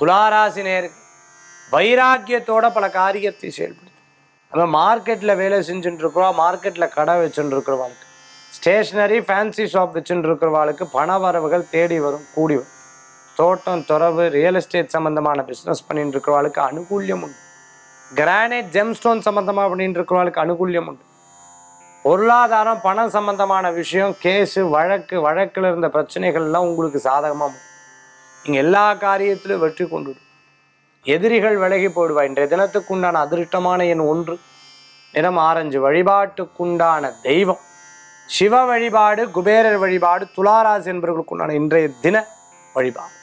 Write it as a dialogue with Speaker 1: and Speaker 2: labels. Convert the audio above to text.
Speaker 1: துளாராசி நேருக்கு வைராக்கியத்தோட பல காரியத்தை செயல்படுத்தும் நம்ம மார்க்கெட்டில் வேலை செஞ்சுட்டு இருக்கிறோம் மார்க்கெட்டில் கடை வச்சுட்டு இருக்கிறவாளுக்கு ஸ்டேஷ்னரி ஃபேன்சி ஷாப் வச்சுட்டு இருக்கிறவாளுக்கு பண வரவுகள் தேடி வரும் கூடி வரும் தோட்டம் துறவு ரியல் எஸ்டேட் சம்பந்தமான பிஸ்னஸ் பண்ணிட்டு இருக்கிறவாளுக்கு அனுகூல்யம் உண்டு கிரானைட் ஜெம்ஸ்டோன் சம்பந்தமாக பண்ணிட்டு இருக்கிறவாளுக்கு அனுகூல்யம் உண்டு பொருளாதாரம் பணம் சம்பந்தமான விஷயம் கேஸு வழக்கு வழக்கில் இருந்த பிரச்சனைகள்லாம் உங்களுக்கு சாதகமாக நீங்கள் எல்லா காரியத்திலும் வெற்றி கொண்டுடும் எதிரிகள் விலகி போடுவா இன்றைய தினத்துக்குண்டான அதிர்ஷ்டமான எண் ஒன்று நிறம் ஆரஞ்சு வழிபாட்டுக்குண்டான தெய்வம் சிவ வழிபாடு குபேரர் வழிபாடு துளாராசி என்பவர்களுக்குண்டான இன்றைய தின வழிபாடு